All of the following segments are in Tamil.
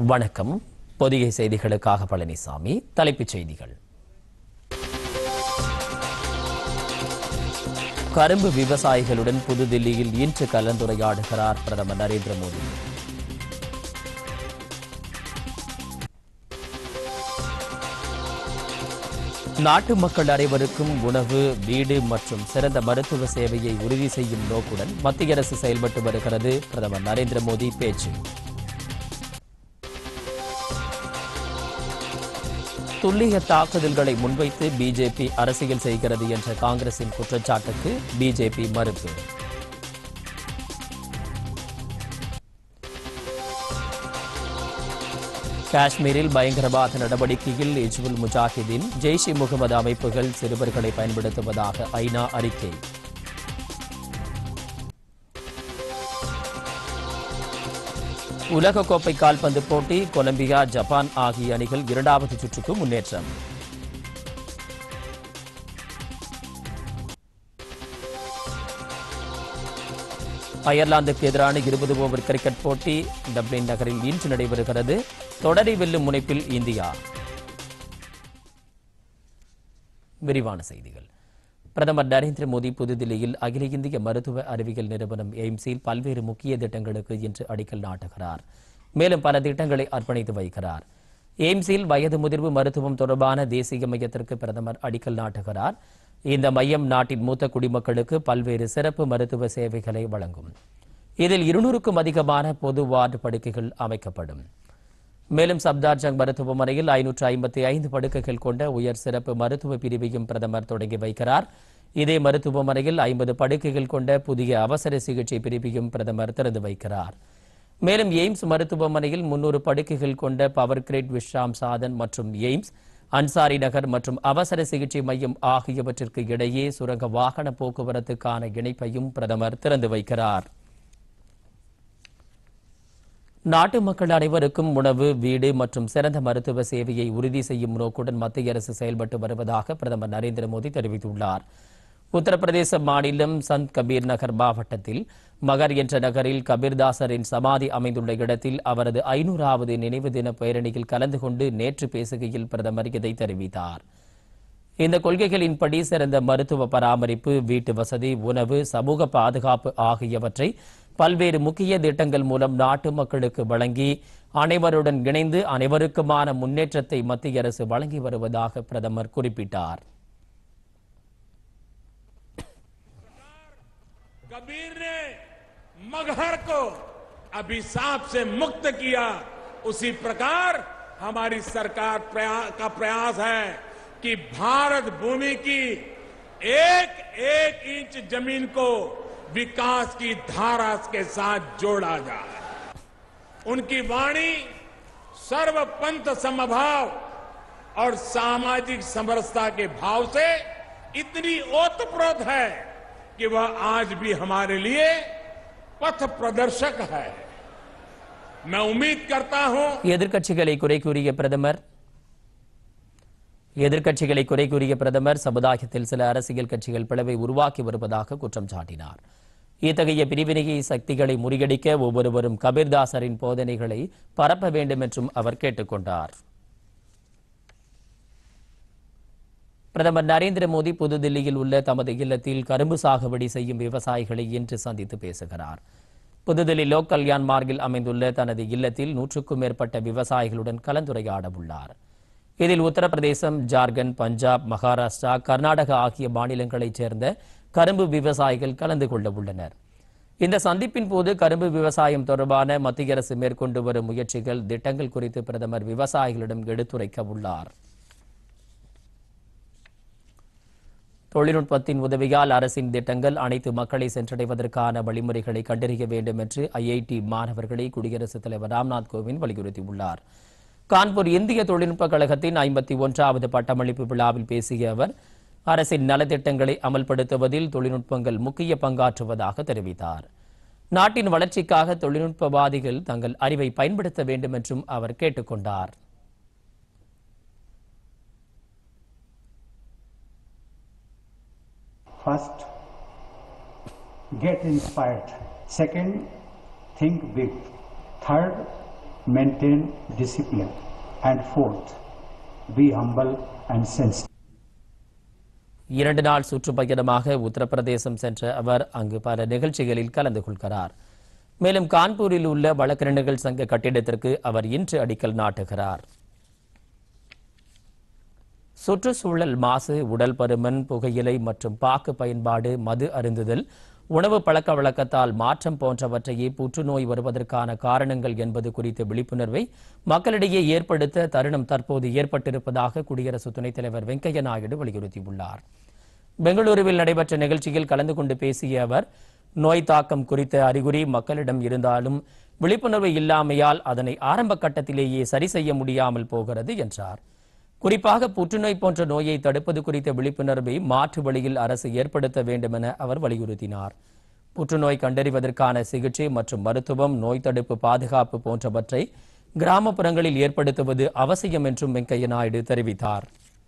வணக்கம் பொதிகை செய்திகளுக்காக பழனிசாமி தலைப்புச் செய்திகள் கரும்பு விவசாயிகளுடன் புதுதில்லியில் இன்று கலந்துரையாடுகிறார் பிரதமர் நரேந்திர மோடி நாட்டு மக்கள் அனைவருக்கும் உணவு வீடு மற்றும் சிறந்த மருத்துவ சேவையை உறுதி செய்யும் நோக்குடன் மத்திய அரசு செயல்பட்டு வருகிறது பிரதமர் நரேந்திர மோடி பேச்சு துல்லிய தாக்குதல்களை முன்வைத்து பிஜேபி அரசியல் செய்கிறது என்ற காங்கிரசின் குற்றச்சாட்டுக்கு பிஜேபி மறுப்பு காஷ்மீரில் பயங்கரவாத நடவடிக்கையில் இஜ்புல் முஜாஹிதீன் ஜெய்ஷ் இ முகமது அமைப்புகள் சிறுவர்களை பயன்படுத்துவதாக ஐநா அறிக்கை உலகக்கோப்பை கால்பந்து போட்டி கொலம்பியா ஜப்பான் ஆகிய அணிகள் இரண்டாவது சுற்றுக்கு முன்னேற்றம் அயர்லாந்துக்கு எதிரான இருபது ஓவர் கிரிக்கெட் போட்டி டப்ளின் நகரில் இன்று நடைபெறுகிறது தொடரை வெல்லும் முனைப்பில் இந்தியா விரிவான செய்திகள் பிரதமர் நரேந்திர மோடி புதுதில்லியில் அகில இந்திய மருத்துவ அறிவியல் நிறுவனம் எய்ம்ஸில் பல்வேறு முக்கிய திட்டங்களுக்கு இன்று அடிக்கல் நாட்டுகிறார் மேலும் பல திட்டங்களை அர்ப்பணித்து வைக்கிறார் எய்ம்ஸில் வயது முதிர்வு மருத்துவம் தொடர்பான தேசிய மையத்திற்கு பிரதமர் அடிக்கல் நாட்டுகிறார் இந்த மையம் நாட்டின் மூத்த குடிமக்களுக்கு பல்வேறு சிறப்பு மருத்துவ சேவைகளை வழங்கும் இதில் இருநூறுக்கும் அதிகமான பொது வார்டு படுக்கைகள் அமைக்கப்படும் மேலும் சப்தார்ஜங் மருத்துவமனையில் ஐநூற்று ஐம்பத்தி ஐந்து படுக்கைகள் கொண்ட உயர் சிறப்பு மருத்துவ பிரிவையும் பிரதமர் தொடங்கி வைக்கிறார் இதே மருத்துவமனையில் ஐம்பது படுக்கைகள் கொண்ட புதிய அவசர சிகிச்சை பிரிவையும் பிரதமர் திறந்து வைக்கிறார் மேலும் எய்ம்ஸ் மருத்துவமனையில் முன்னூறு படுக்கைகள் கொண்ட பவர் கிரேட் விஸ்ராம் சாதன் மற்றும் எய்ம்ஸ் அன்சாரி நகர் மற்றும் அவசர சிகிச்சை மையம் ஆகியவற்றிற்கு இடையே சுரங்க வாகன போக்குவரத்துக்கான இணைப்பையும் பிரதமர் திறந்து வைக்கிறார் நாட்டு மக்கள் அனைவருக்கும் உணவு வீடு மற்றும் சிறந்த மருத்துவ சேவையை உறுதி செய்யும் நோக்குடன் மத்திய அரசு செயல்பட்டு வருவதாக பிரதமர் நரேந்திர மோடி தெரிவித்துள்ளார் உத்தரப்பிரதேச மாநிலம் சந்த் கபீர் நகர் மாவட்டத்தில் மகர் என்ற நகரில் கபீர்தாசரின் சமாதி அமைந்துள்ள இடத்தில் அவரது ஐநூறாவது நினைவு தின பேரணியில் கலந்து கொண்டு நேற்று பேசுகையில் பிரதமர் இதை தெரிவித்தார் இந்த கொள்கைகளின்படி சிறந்த மருத்துவ பராமரிப்பு வீட்டு வசதி உணவு சமூக பாதுகாப்பு ஆகியவற்றை பல்வேறு முக்கிய திட்டங்கள் மூலம் நாட்டு மக்களுக்கு வழங்கி அனைவருடன் இணைந்து அனைவருக்குமான முன்னேற்றத்தை மத்திய அரசு வழங்கி வருவதாக பிரதமர் குறிப்பிட்டார் कबीर ने मगहर को अभिशाप से मुक्त किया उसी प्रकार हमारी सरकार प्रया, का प्रयास है कि भारत भूमि की एक एक इंच जमीन को विकास की धारा के साथ जोड़ा जाए उनकी वाणी सर्वपंथ समभाव और सामाजिक समरसता के भाव से इतनी ओतप्रोत है कि वह आज भी हमारे लिए पथ प्रदर्शक है मैं उम्मीद करता हूं எதிர்க்கட்சிகளை குறை கூறிய பிரதமர் எதிர்க்கட்சிகளை குறை கூறிய பிரதமர் சமுதாயத்தில் சில அரசியல் கட்சிகள் பிளவை உருவாக்கி வருவதாக குற்றம் சாட்டினார் இத்தகைய பிரிவினையை சக்திகளை முறியடிக்க ஒவ்வொருவரும் கபீர்தாசரின் போதனைகளை பரப்ப வேண்டும் என்றும் அவர் கேட்டுக்கொண்டார் பிரதமர் நரேந்திர மோடி புதுதில்லியில் உள்ள தமது இல்லத்தில் கரும்பு சாகுபடி செய்யும் விவசாயிகளை இன்று சந்தித்து பேசுகிறார் புதுதில்லி லோக் கல்யாண் மார்கில் அமைந்துள்ள தனது இல்லத்தில் நூற்றுக்கும் மேற்பட்ட விவசாயிகளுடன் கலந்துரையாட உள்ளார் இதில் உத்தரப்பிரதேசம் ஜார்க்கண்ட் பஞ்சாப் மகாராஷ்டிரா கர்நாடகா ஆகிய மாநிலங்களைச் சேர்ந்த கரும்பு விவசாயிகள் கலந்து கொள்ள உள்ளனர் இந்த சந்திப்பின் போது கரும்பு விவசாயம் தொடர்பான மத்திய அரசு மேற்கொண்டு வரும் முயற்சிகள் திட்டங்கள் குறித்து பிரதமர் விவசாயிகளிடம் எடுத்துரைக்க உள்ளார் தொழில்நுட்பத்தின் உதவியால் அரசின் திட்டங்கள் அனைத்து மக்களை சென்றடைவதற்கான வழிமுறைகளை கண்டறிய வேண்டும் என்று ஐஐடி மாணவர்களை குடியரசுத் தலைவர் ராம்நாத் கோவிந்த் வலியுறுத்தியுள்ளார் கான்பூர் இந்திய தொழில்நுட்ப கழகத்தின் ஐம்பத்தி ஒன்றாவது பட்டமளிப்பு விழாவில் பேசிய அவர் அரசின் நலத்திட்டங்களை அமல்படுத்துவதில் தொழில்நுட்பங்கள் முக்கிய பங்காற்றுவதாக தெரிவித்தார் நாட்டின் வளர்ச்சிக்காக தொழில்நுட்பவாதிகள் தங்கள் அறிவை பயன்படுத்த வேண்டும் என்றும் அவர் கேட்டுக்கொண்டார் First, get inspired. Second, think big. Third, maintain discipline. And fourth, be humble and sensitive. இரண்டு நாள் சுற்றுப்பயணமாக உத்தரப்பிரதேசம் சென்ற அவர் அங்கு பல நிகழ்ச்சிகளில் கலந்து கொள்கிறார் மேலும் கான்பூரில் உள்ள வழக்கறிஞர்கள் சங்க கட்டிடத்திற்கு அவர் இன்று அடிக்கல் நாட்டுகிறார் சுற்றுச்சூழல் மாசு உடல் பருமன் புகையிலை மற்றும் பாக்கு பயன்பாடு மது அருந்துதல் உணவு பழக்க வழக்கத்தால் மாற்றம் போன்றவற்றையே புற்றுநோய் வருவதற்கான காரணங்கள் என்பது குறித்த விழிப்புணர்வை மக்களிடையே ஏற்படுத்த தருணம் தற்போது ஏற்பட்டிருப்பதாக குடியரசு துணைத் தலைவர் வெங்கையா நாயுடு வலியுறுத்தியுள்ளார் பெங்களூருவில் நடைபெற்ற நிகழ்ச்சியில் கலந்து கொண்டு பேசிய அவர் நோய் தாக்கம் குறித்த அறிகுறி மக்களிடம் இருந்தாலும் விழிப்புணர்வு இல்லாமையால் அதனை ஆரம்ப கட்டத்திலேயே சரி செய்ய முடியாமல் போகிறது என்றார் குறிப்பாக புற்றுநோய் போன்ற நோயை தடுப்பது குறித்த விழிப்புணர்வை மாற்று வழியில் அரசு ஏற்படுத்த வேண்டும் என அவர் வலியுறுத்தினார் புற்றுநோய் கண்டறிவதற்கான சிகிச்சை மற்றும் மருத்துவம் நோய் தடுப்பு பாதுகாப்பு போன்றவற்றை கிராமப்புறங்களில் ஏற்படுத்துவது அவசியம் என்றும் வெங்கையா நாயுடு தெரிவித்தார்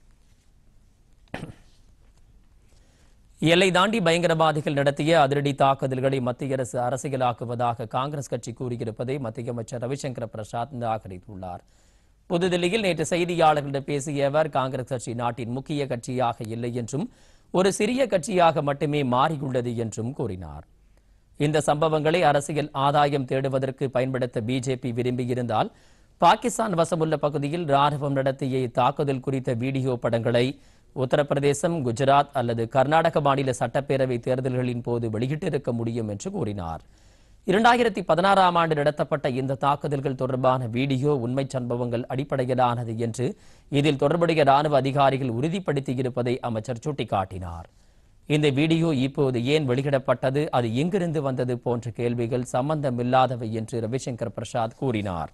எல்லை தாண்டி பயங்கரவாதிகள் நடத்திய அதிரடி தாக்குதல்களை மத்திய அரசு அரசியலாக்குவதாக காங்கிரஸ் கட்சி கூறியிருப்பதை மத்திய அமைச்சர் ரவிசங்கர் பிரசாத் நிராகரித்துள்ளார் புதுதில்லியில் நேற்று செய்தியாளர்களிடம் பேசிய அவர் காங்கிரஸ் கட்சி நாட்டின் முக்கிய கட்சியாக இல்லை என்றும் ஒரு சிறிய கட்சியாக மட்டுமே மாறியுள்ளது என்றும் கூறினார் இந்த சம்பவங்களை அரசியல் ஆதாயம் தேடுவதற்கு பயன்படுத்த பிஜேபி விரும்பியிருந்தால் பாகிஸ்தான் வசமுள்ள பகுதியில் ராணுவம் நடத்திய தாக்குதல் குறித்த வீடியோ படங்களை உத்தரப்பிரதேசம் குஜராத் அல்லது கர்நாடக மாநில சட்டப்பேரவை தேர்தல்களின் போது வெளியிட்டிருக்க முடியும் என்று கூறினார் இரண்டாயிரத்தி பதினாறாம் ஆண்டு நடத்தப்பட்ட இந்த தாக்குதல்கள் தொடர்பான வீடியோ உண்மை சம்பவங்கள் அடிப்படையிலானது என்று இதில் தொடர்புடைய ராணுவ அதிகாரிகள் உறுதிப்படுத்தியிருப்பதை அமைச்சர் சுட்டிக்காட்டினார் இந்த வீடியோ இப்போது ஏன் வெளியிடப்பட்டது அது எங்கிருந்து வந்தது போன்ற கேள்விகள் சம்பந்தமில்லாதவை என்று ரவிசங்கர் பிரசாத் கூறினார்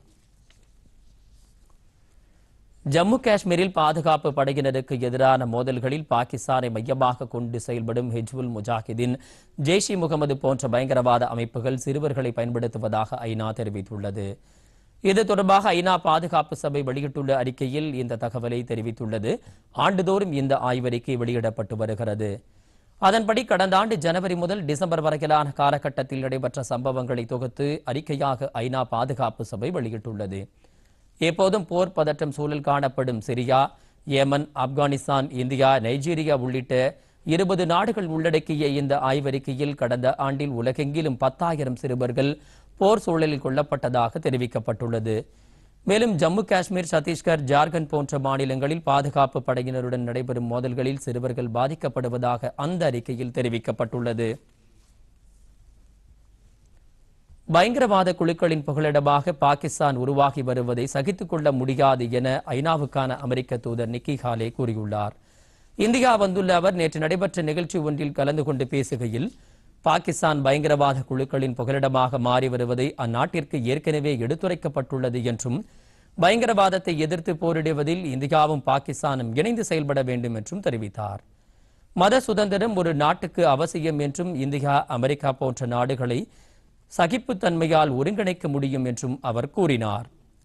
ஜம்மு காஷ்மீரில் பாதுகாப்பு படையினருக்கு எதிரான மோதல்களில் பாகிஸ்தானை மையமாக கொண்டு செயல்படும் ஹிஜ்புல் முஜாஹிதீன் ஜெய்ஷ் இ முகமது போன்ற பயங்கரவாத அமைப்புகள் சிறுவர்களை பயன்படுத்துவதாக ஐநா தெரிவித்துள்ளது இது தொடர்பாக ஐநா பாதுகாப்பு சபை வெளியிட்டுள்ள அறிக்கையில் இந்த தகவலை தெரிவித்துள்ளது ஆண்டுதோறும் இந்த ஆய்வறிக்கை வெளியிடப்பட்டு வருகிறது அதன்படி கடந்த ஆண்டு ஜனவரி முதல் டிசம்பர் வரையிலான காலகட்டத்தில் நடைபெற்ற சம்பவங்களை தொகுத்து அறிக்கையாக ஐநா பாதுகாப்பு சபை வெளியிட்டுள்ளது எப்போதும் போர் பதற்றம் சூழல் காணப்படும் Syria Yemen Afghanistan India Nigeria உள்ளிட்ட இருபது நாடுகள் உள்ளடக்கிய இந்த ஆய்வறிக்கையில் கடந்த ஆண்டில் உலகெங்கிலும் பத்தாயிரம் சிறுவர்கள் போர் சூழலில் கொல்லப்பட்டதாக தெரிவிக்கப்பட்டுள்ளது மேலும் ஜம்மு காஷ்மீர் சத்தீஸ்கர் ஜார்க்கண்ட் போன்ற மாநிலங்களில் பாதுகாப்பு படையினருடன் நடைபெறும் மோதல்களில் சிறுவர்கள் பாதிக்கப்படுவதாக அந்த அறிக்கையில் தெரிவிக்கப்பட்டுள்ளது பயங்கரவாத குழுக்களின் புகலிடமாக பாகிஸ்தான் உருவாகி வருவதை சகித்துக் கொள்ள முடியாது என ஐநாவுக்கான அமெரிக்க தூதர் நிக்கி ஹாலே கூறியுள்ளார் இந்தியா வந்துள்ள அவர் நேற்று நடைபெற்ற நிகழ்ச்சி ஒன்றில் கலந்து கொண்டு பேசுகையில் பாகிஸ்தான் பயங்கரவாத குழுக்களின் புகலிடமாக மாறி வருவதை அந்நாட்டிற்கு ஏற்கனவே எடுத்துரைக்கப்பட்டுள்ளது என்றும் பயங்கரவாதத்தை எதிர்த்து போரிடுவதில் இந்தியாவும் பாகிஸ்தானும் இணைந்து செயல்பட வேண்டும் என்றும் தெரிவித்தார் மத சுதந்திரம் ஒரு நாட்டுக்கு அவசியம் என்றும் இந்தியா அமெரிக்கா போன்ற நாடுகளை சகிப்புத்தன்மையால் ஒருங்கிணைக்க முடியும் என்றும் அவர் கூறினார்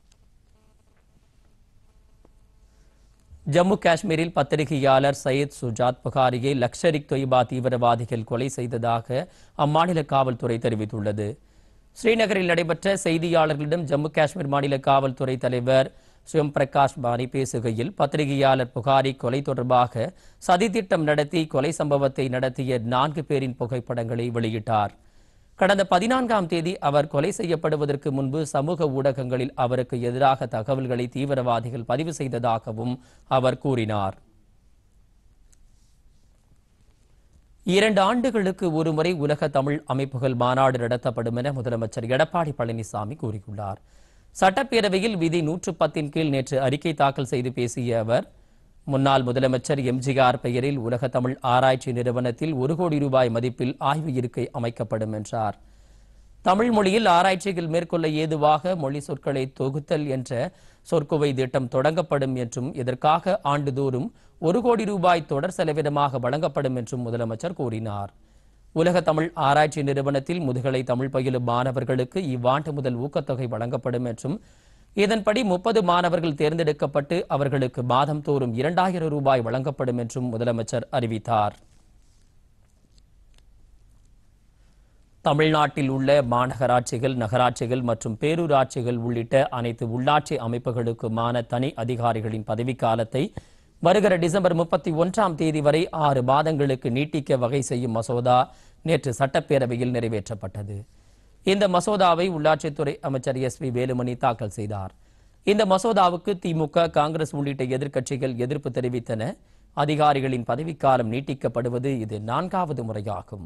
ஜம்மு காஷ்மீரில் பத்திரிகையாளர் சையத் சுஜாத் புகாரியை லக்ஷர் இ தொய்பா தீவிரவாதிகள் கொலை செய்ததாக அம்மாநில காவல்துறை தெரிவித்துள்ளது ஸ்ரீநகரில் நடைபெற்ற செய்தியாளர்களிடம் ஜம்மு காஷ்மீர் மாநில காவல்துறை தலைவர் சிவம் பிரகாஷ் பாணி பேசுகையில் பத்திரிகையாளர் புகாரி கொலை தொடர்பாக சதித்திட்டம் நடத்தி கொலை சம்பவத்தை நடத்திய நான்கு பேரின் புகைப்படங்களை வெளியிட்டார் கடந்த பதினான்காம் தேதி அவர் கொலை செய்யப்படுவதற்கு முன்பு சமூக ஊடகங்களில் அவருக்கு எதிராக தகவல்களை தீவிரவாதிகள் பதிவு செய்ததாகவும் அவர் கூறினார் இரண்டு ஆண்டுகளுக்கு ஒருமுறை உலக தமிழ் அமைப்புகள் மாநாடு நடத்தப்படும் என முதலமைச்சர் எடப்பாடி பழனிசாமி கூறியுள்ளார் சட்டப்பேரவையில் விதி நூற்று பத்தின் கீழ் நேற்று அறிக்கை தாக்கல் செய்து பேசிய அவர் முன்னாள் முதலமைச்சர் எம்ஜிஆர் பெயரில் உலக தமிழ் ஆராய்ச்சி நிறுவனத்தில் ஒரு கோடி ரூபாய் மதிப்பில் ஆய்வு இருக்கை அமைக்கப்படும் என்றார் தமிழ் மொழியில் ஆராய்ச்சிகள் மேற்கொள்ள ஏதுவாக மொழி சொற்களை தொகுத்தல் என்ற சொற்குவை திட்டம் தொடங்கப்படும் என்றும் இதற்காக ஆண்டுதோறும் ஒரு கோடி ரூபாய் தொடர் செலவினமாக வழங்கப்படும் என்றும் முதலமைச்சர் கூறினார் உலக தமிழ் ஆராய்ச்சி நிறுவனத்தில் முதுகலை தமிழ் பயிலும் மாணவர்களுக்கு இவ்வாண்டு முதல் ஊக்கத்தொகை வழங்கப்படும் என்றும் இதன்படி முப்பது மாணவர்கள் தேர்ந்தெடுக்கப்பட்டு அவர்களுக்கு மாதம் தோறும் இரண்டாயிரம் ரூபாய் வழங்கப்படும் என்றும் முதலமைச்சர் அறிவித்தார் தமிழ்நாட்டில் உள்ள மாநகராட்சிகள் நகராட்சிகள் மற்றும் பேரூராட்சிகள் உள்ளிட்ட அனைத்து உள்ளாட்சி அமைப்புகளுக்குமான தனி அதிகாரிகளின் பதவிக்காலத்தை வருகிற டிசம்பர் முப்பத்தி ஒன்றாம் தேதி வரை ஆறு மாதங்களுக்கு நீட்டிக்க வகை செய்யும் மசோதா நேற்று சட்டப்பேரவையில் நிறைவேற்றப்பட்டது இந்த மசோதாவை உள்ளாட்சித்துறை அமைச்சர் எஸ் வி வேலுமணி தாக்கல் செய்தார் இந்த மசோதாவுக்கு திமுக காங்கிரஸ் உள்ளிட்ட எதிர்க்கட்சிகள் எதிர்ப்பு தெரிவித்தன அதிகாரிகளின் பதவிக்காலம் நீட்டிக்கப்படுவது இது நான்காவது முறையாகும்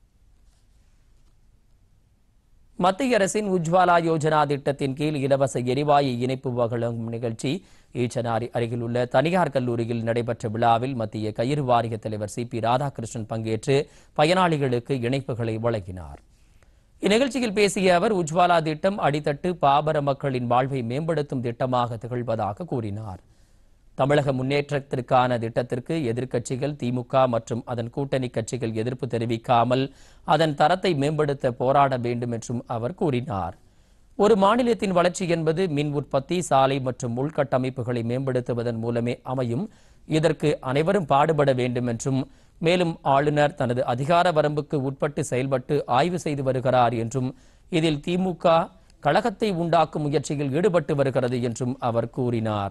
மத்திய அரசின் உஜ்வாலா யோஜனா திட்டத்தின் கீழ் இலவச எரிவாயு இணைப்பு வழங்கும் நிகழ்ச்சி ஈச்சனாரி அருகில் உள்ள தனியார் கல்லூரியில் நடைபெற்ற விழாவில் மத்திய கயிறு வாரிய தலைவர் சி பி ராதாகிருஷ்ணன் பங்கேற்று பயனாளிகளுக்கு இணைப்புகளை வழங்கினார் இந்நிகழ்ச்சியில் பேசிய அவர் உஜ்வாலா திட்டம் அடித்தட்டு பாபர மக்களின் வாழ்வை மேம்படுத்தும் திட்டமாக திகழ்வதாக கூறினார் தமிழக முன்னேற்றத்திற்கான திட்டத்திற்கு எதிர்க்கட்சிகள் திமுக மற்றும் அதன் கூட்டணி கட்சிகள் எதிர்ப்பு தெரிவிக்காமல் அதன் தரத்தை மேம்படுத்த போராட வேண்டும் என்றும் அவர் கூறினார் ஒரு மாநிலத்தின் வளர்ச்சி என்பது மின் உற்பத்தி சாலை மற்றும் உள்கட்டமைப்புகளை மேம்படுத்துவதன் மூலமே அமையும் இதற்கு அனைவரும் பாடுபட வேண்டும் என்றும் மேலும் ஆளுநர் தனது அதிகார வரம்புக்கு உட்பட்டு செயல்பட்டு ஆய்வு செய்து வருகிறார் என்றும் இதில் திமுக கழகத்தை உண்டாக்கும் முயற்சியில் ஈடுபட்டு வருகிறது என்றும் அவர் கூறினார்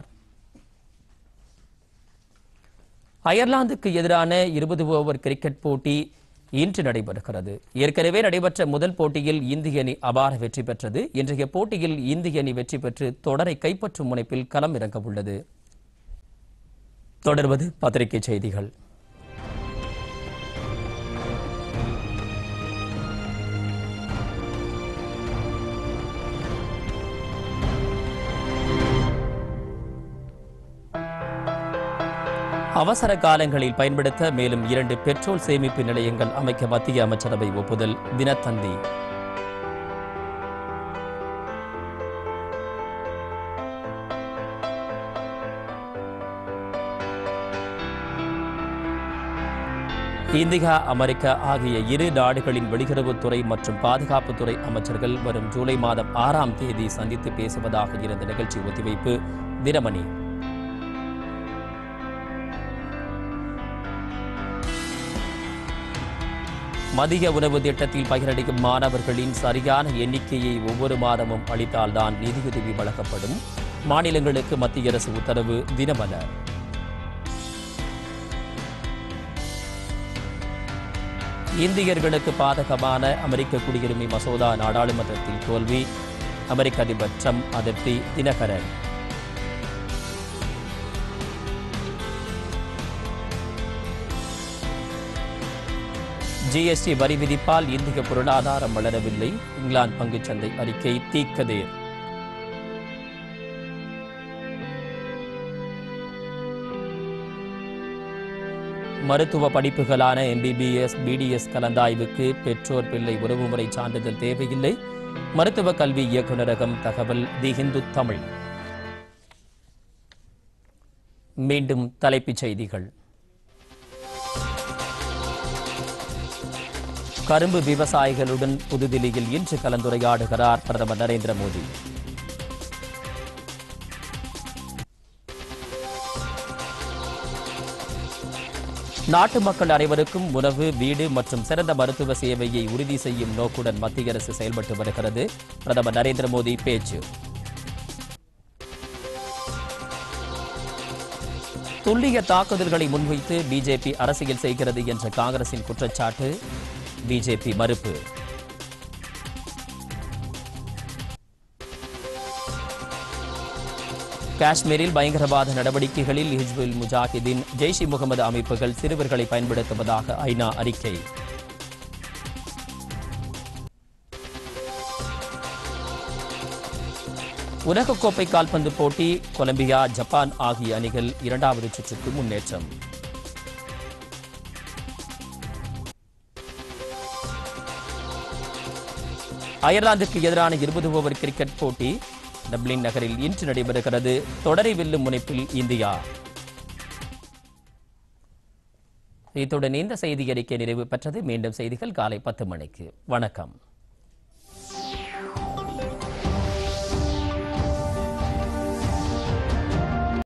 அயர்லாந்துக்கு எதிரான இருபது ஓவர் கிரிக்கெட் போட்டி இன்று நடைபெறுகிறது ஏற்கனவே நடைபெற்ற முதல் போட்டியில் இந்திய அணி அபார வெற்றி பெற்றது இன்றைய போட்டியில் இந்திய அணி வெற்றி பெற்று தொடரை கைப்பற்றும் முனைப்பில் களம் இறங்க உள்ளது தொடர்வது பத்திரிகை செய்திகள் அவசர காலங்களில் பயன்படுத்த மேலும் இரண்டு பெட்ரோல் சேமிப்பு நிலையங்கள் அமைக்க மத்திய அமைச்சரவை ஒப்புதல் தினத்தந்தி இந்தியா அமெரிக்கா ஆகிய இரு நாடுகளின் வெளியுறவுத்துறை மற்றும் பாதுகாப்புத்துறை அமைச்சர்கள் வரும் ஜூலை மாதம் ஆறாம் தேதி சந்தித்து பேசுவதாக இருந்த நிகழ்ச்சி ஒத்திவைப்பு தினமணி மதிய உணவு திட்டத்தில் பகிரடிக்கும் மாணவர்களின் சரியான எண்ணிக்கையை ஒவ்வொரு மாதமும் அளித்தால்தான் நிதியுதவி வழங்கப்படும் மாநிலங்களுக்கு மத்திய அரசு உத்தரவு தினமலர் இந்தியர்களுக்கு பாதகமான அமெரிக்க குடியுரிமை மசோதா நாடாளுமன்றத்தில் தோல்வி அமெரிக்க அதிபர் ட்ரம்ப் அதிருப்தி தினகரன் ஜிஎஸ்டி வரி விதிப்பால் இந்திய பொருளாதாரம் வளரவில்லை இங்கிலாந்து பங்குச்சந்தை அறிக்கை தீக்கதேர் மருத்துவ படிப்புகளான எம்பிபிஎஸ் பிடிஎஸ் கலந்தாய்வுக்கு பெற்றோர் பிள்ளை உறவுமுறை சான்றிதழ் தேவையில்லை மருத்துவ கல்வி இயக்குநரகம் தகவல் தி ஹிந்து தமிழ் மீண்டும் தலைப்புச் செய்திகள் கரும்பு விவசாயிகளுடன் புதுதில்லியில் இன்று கலந்துரையாடுகிறார் பிரதமர் நரேந்திர மோடி நாட்டு மக்கள் அனைவருக்கும் உணவு வீடு மற்றும் சிறந்த மருத்துவ சேவையை உறுதி செய்யும் நோக்குடன் மத்திய அரசு செயல்பட்டு வருகிறது பிரதமர் நரேந்திர மோடி பேச்சு துல்லிய தாக்குதல்களை முன்வைத்து பிஜேபி அரசியல் செய்கிறது என்ற காங்கிரசின் குற்றச்சாட்டு பிஜேபி மறுப்பு காஷ்மீரில் பயங்கரவாத நடவடிக்கைகளில் ஹிஜ்புல் முஜாஹிதீன் ஜெய்ஷ் இ முகமது அமைப்புகள் சிறுவர்களை பயன்படுத்துவதாக ஐநா அறிக்கை உலகக்கோப்பை கால்பந்து போட்டி கொலம்பியா ஜப்பான் ஆகிய அணிகள் இரண்டாவது சுற்றுக்கு முன்னேற்றம் அயர்லாந்துக்கு எதிரான இருபது ஓவர் கிரிக்கெட் போட்டி டப்ளின் நகரில் இன்று நடைபெறுகிறது தொடரை வெல்லும் முனைப்பில் இந்தியா இத்துடன் இந்த செய்தி அறிக்கை நிறைவு பெற்றது மீண்டும் செய்திகள் காலை பத்து மணிக்கு வணக்கம்